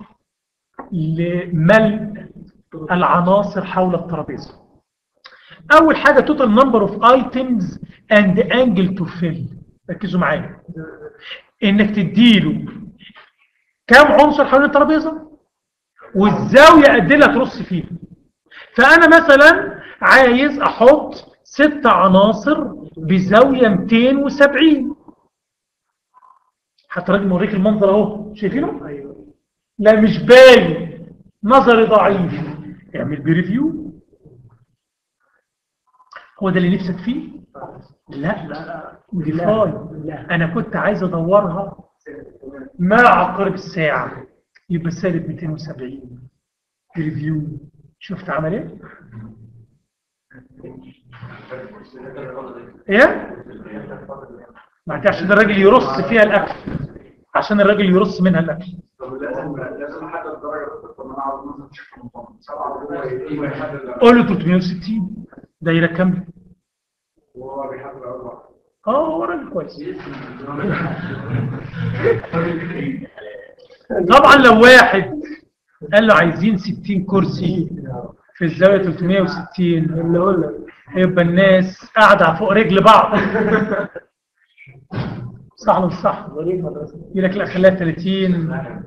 لملء العناصر حول الترابيزه اول حاجه توتال نمبر اوف ايتمز اند انجل تو فيل ركزوا معايا انك تديله كام عنصر حول الترابيزه والزاويه قد ايه اللي هترص فيها فانا مثلا عايز احط ست عناصر بزاويه 270 حتى راجل موريك المنظر اهو شايفينه ايوه لا مش باين نظري ضعيف اعمل بريفيو هو ده اللي نفسك فيه لا لا موديفاي انا كنت عايز ادورها مع عقارب الساعه يبقى سالب 270 بريفيو شفت عمل ايه ايه ما انت عشان الراجل يرص فيها الاكل عشان الراجل يرص منها الاكل طب لازم لازم احدد درجه طب انا عاوز مثلا شكل مطمئن سبعه هو يحدد قول له 360 دايره كامله وهو بيحدد اول واحد اه هو راجل كويس طبعا لو واحد قال له عايزين 60 كرسي في الزاويه 360 اللي اقول لك هيبقى الناس قاعده فوق رجل بعض صح ولا مش صح؟ يقول لك لا خليها 30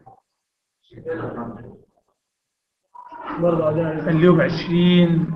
برضه عليها خليهم 20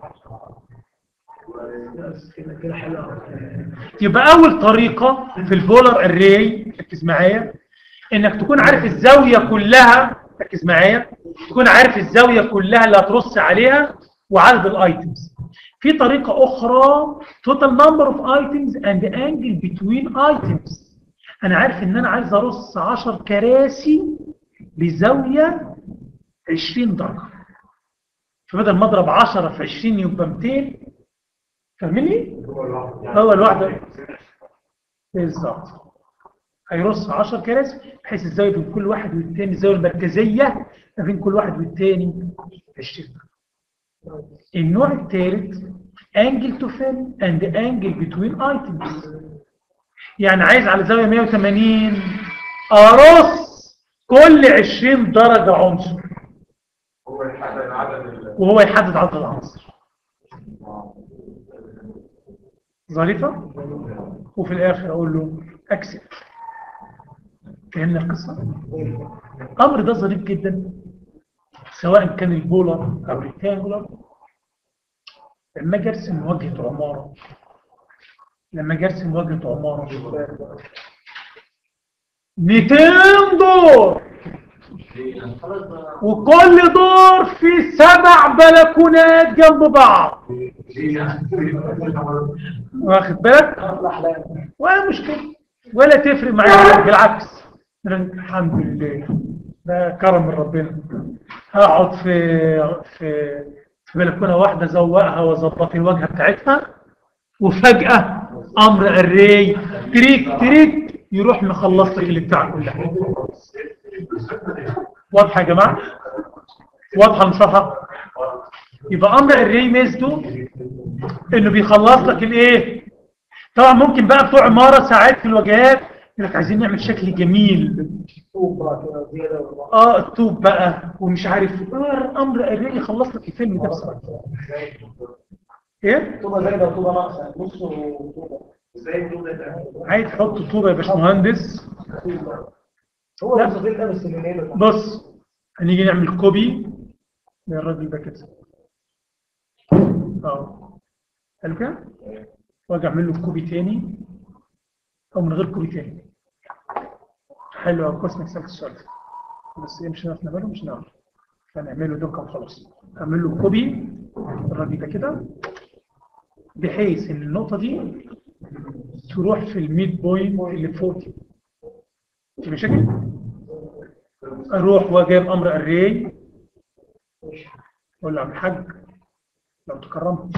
كده كده حلوه يبقى اول طريقه في البولر اري ركز معايا انك تكون عارف الزاويه كلها ركز معايا تكون عارف الزاويه كلها اللي هترص عليها وعدد الايتمز في طريقه اخرى total number of items and angle between items انا عارف ان انا عايز ارص 10 كراسي بزاويه 20 درجه فبدل ما اضرب 10 في 20 يبقى 200 فاهمني؟ هو الواحده بالظبط هيرص 10 كراسي بحيث الزاويه بين كل واحد والتاني الزاويه المركزيه ما بين كل واحد والتاني 20 النوع الثالث انجل تو فيل اند انجل بتوين ايتمز يعني عايز على زاويه 180 ارص كل 20 درجه عنصر هو يحدد عدد ال- وهو يحدد عدد العناصر ظريفه وفي الاخر اقول له اكسب فهمنا القصه الامر ده ظريف جدا سواء كان البولر او الريكتانجولار لما اجي ارسم واجهه عماره لما اجي ارسم واجهه عماره 200 دور وكل دور فيه سبع بلكونات جنب بعض واخد بالك ولا مشكله ولا تفرق معايا بالعكس الحمد لله ده كرم من ربنا هقعد في في في بلكونه واحده ازوقها واظبط الواجهه بتاعتها وفجاه امر الري تريك تريك يروح مخلص لك اللي بتاعك كلها واضحه يا جماعه واضحه مش واضحه يبقى امر الري ميزته انه بيخلص لك الايه طبعا ممكن بقى بتوع عماره ساعات في الواجهات يقول لك عايزين نعمل شكل جميل اه الطوب بقى ومش عارف آه امر الري يخلص لك الفيلم ده بصراحه ايه طوبه زايده وطوبه ناقصه نص وطوبه ازاي الدور ده عايز تحط طوبه يا باشمهندس هو لا. نفس ده بس من هنا بص هنيجي نعمل كوبي للراجل ده كده اه حلو كده واجي اعمل له كوبي تاني او من غير كوبي تاني حلو أوي، كويس انك سالت السؤال ده بس ايه مش هنعرف نعمله مش هنعرف فنعمله دوكا وخلاص اعمل له كوبي الراجل ده كده بحيث ان النقطه دي تروح في الميد بوينت اللي فوق دي في مشاكل اروح واجيب امر اري اقول له عم الحاج لو تكرمت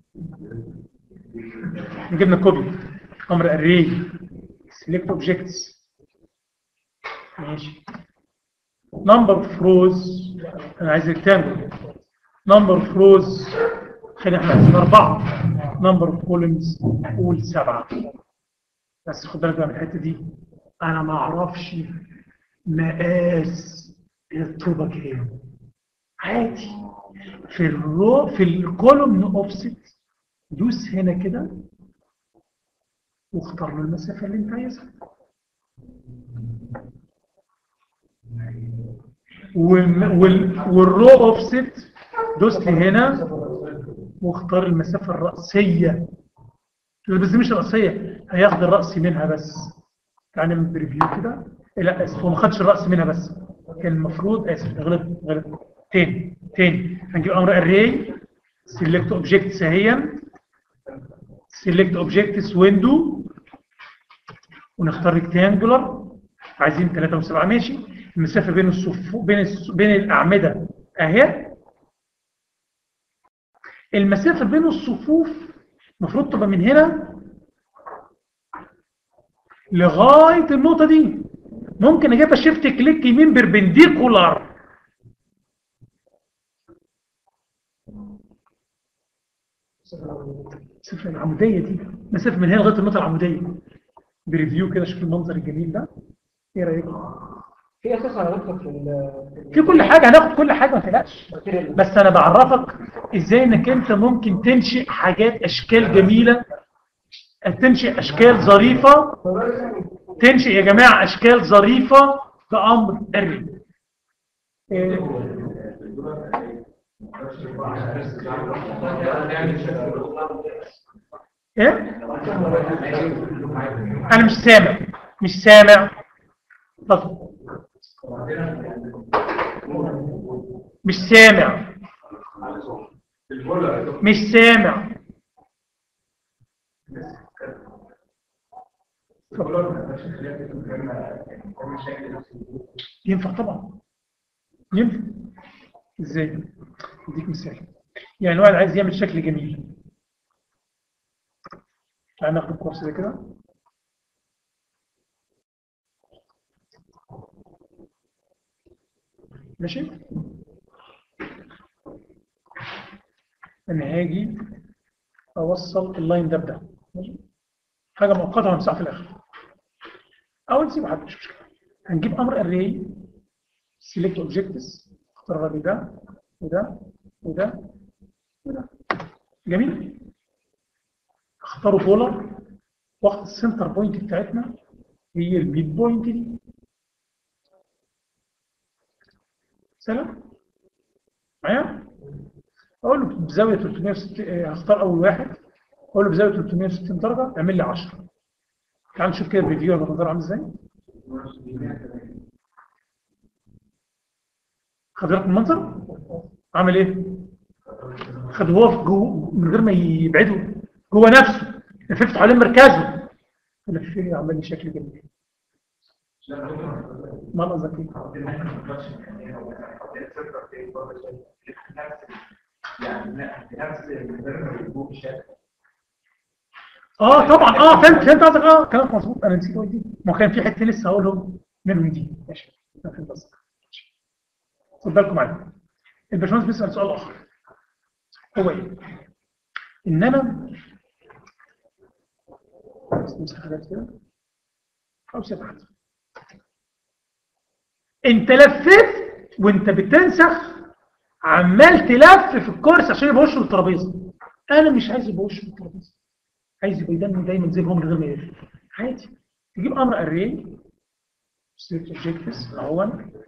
جبنا كوبي امر اري سيلكت اوبجكتس ماشي نمبر اوف روز انا عايز ريكتانجل نمبر اوف روز خلينا احنا عايزين اربعه نمبر اوف كولمز قول سبعه بس خد بالك بقى من الحته دي انا ما اعرفش مقاس الطوبه كام عادي في الرو في الكولوم اوفست دوس هنا كده واختار له المسافه اللي انت عايزها والم- وال- والرو اوفست دوس لي هنا واختار المسافه الرأسيه بس دي مش رأسيه هياخد الرأس منها بس تعالى نعمل بريفيو كده لا اسف هو ما خدش الرأس منها بس كان المفروض اسف غلط غلط تاني تاني هنجيب امر اري سيلكت اوبجكتس اهي سيلكت اوبجكتس ويندو ونختار ريكتانجولار عايزين 3 و7 ماشي المسافه بين الصفوف بين الس... بين الاعمده اهي المسافه بين الصفوف المفروض تبقى من هنا لغايه النقطه دي ممكن اجيبها شيفت كليك يمين بربنديكولار المسافه العموديه دي مسافه من هنا لغايه النقطه العموديه بريفيو كده شوف المنظر الجميل ده ايه رايكم في اساس على دكتور في ال في كل حاجه هناخد كل حاجه ما تقلقش الماتيريال بس انا بعرفك ازاي انك انت ممكن تنشئ حاجات اشكال جميله تنشئ اشكال ظريفه تنشئ يا جماعه اشكال ظريفه بامر الري إيه، ايه انا مش سامع مش سامع اتفضل مش سامع مش سامع ينفع طبعا ينفع ازاي اديك مثال يعني واحد عايز يعمل شكل جميل تعال ناخد الكورس ده كده ماشي انا هاجي اوصل اللاين ده بده ماشي حاجه مؤقته وهنمسحها في الاخر او نسيبه حتى مش مشكله هنجيب امر array select objects اختار الراجل ده وده وده وده جميل اختاروا بولر واخد السنتر بوينت بتاعتنا هي الميد بوينت دي سلام معايا اقول له بزاويه 360 آه، هختار اول واحد اقول له بزاويه 360 درجه اعمل لي 10 تعال نشوف كده الفيديو المنظر عامل ازاي خد بالك من المنظر عامل ايه خد هو في جوه من غير ما يبعده جوه نفسه لففت حوالين مركزه لف لي عمل لي شكل جميل ما قصدك ايه اه طبعا اه فهمت فهمت قصدك اه كلامك مظبوط انا نسيت اقول دي ما كان في حته لسه هقولهم منهم دي ماشي أنا فهمت قصدك ماشي. خد بالكم معايا الباشمهندس بيسال سؤال اخر هو ايه؟ ان انا بس نمسح حاجات كده او سيب حاجات انت لفيت وانت بتنسخ عمال تلف في الكورس عشان يبقى وشه الترابيزه انا مش عايز يبقى وشه الترابيزه عايز يبقى يدني دايما زي ما هو من غير ما يلف عادي تجيب امر array select objectives اهو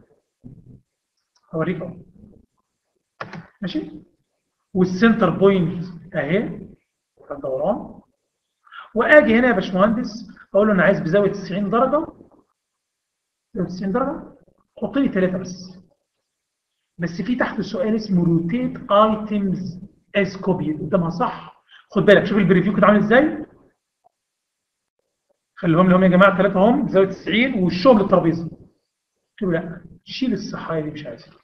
هوريك اهو ماشي والسنتر بوينت اهي الدوران واجي هنا يا باشمهندس اقول له انا عايز بزاويه 90 درجه 90 درجه حط لي ثلاثه بس بس في تحت سؤال اسمه روتيت ايتمز از كوبي قدامها صح خد بالك شوف البريفيو كده عامل ازاي خليهم لهم يا جماعه ثلاثه هم بزاويه 90 وشهم للترابيزه قلت له لا شيل الصحايه دي مش عايزها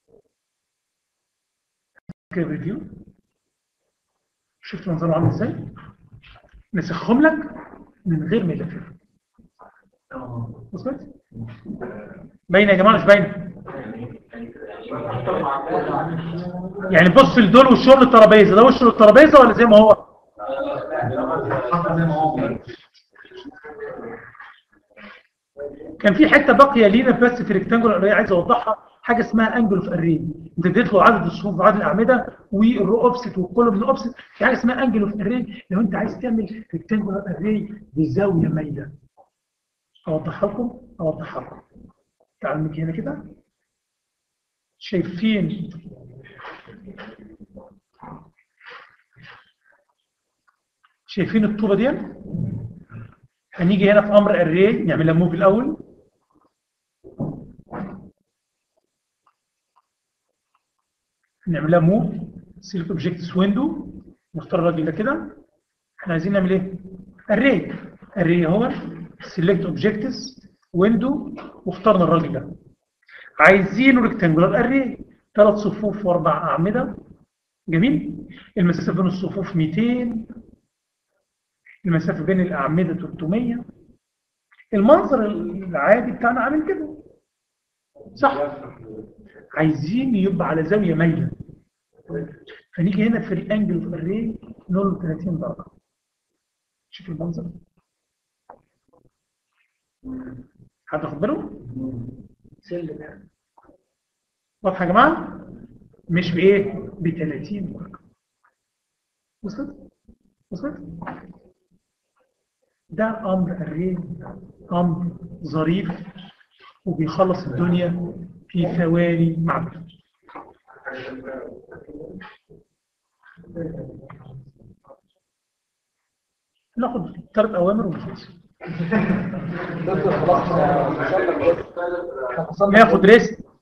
كده ريفيو شفت منظره عامل ازاي نسخهم لك من غير ما يلفف وصلت باينه يا جماعه مش باينه يعني بص لدول وشهم للترابيزه ده وشه للترابيزه ولا زي ما هو كان في حته باقيه لينا بس في ريكتانجل اري عايز اوضحها حاجه اسمها انجل اوف اري انت اديت له عدد الصفوف وعدد الاعمده والرو اوفست والكولوم اوفست في حاجه اسمها انجل اوف اري لو انت عايز تعمل ريكتانجل اري بزاويه مايله اوضحها لكم اوضحها لكم تعالوا نيجي هنا كده شايفين شايفين الطوبه دي هنيجي هنا في امر اري نعملها موف الاول نعملها موف سيلكت اوبجكتس ويندو نختار الراجل ده كده احنا عايزين نعمل ايه اري اري هو سيلكت اوبجكتس ويندو واخترنا الراجل ده عايزينه ريكتانجولار اري ثلاث صفوف واربع اعمده جميل المسافه بين الصفوف 200 المسافه بين الاعمده 300 المنظر العادي بتاعنا عامل كده صح عايزين يبقى على زاويه مايله فنيجي هنا في الانجل في الري نقول له 30 درجه شوف المنظر حد واخد باله واضحه يا جماعه مش بايه ب 30 درجه وصلت وصلت ده امر الري امر ظريف وبيخلص الدنيا في ثواني معدودة ناخد ثلاث اوامر ونخلص دكتور خلاص إحنا وصلنا لجزء- إحنا وصلنا ناخد ريست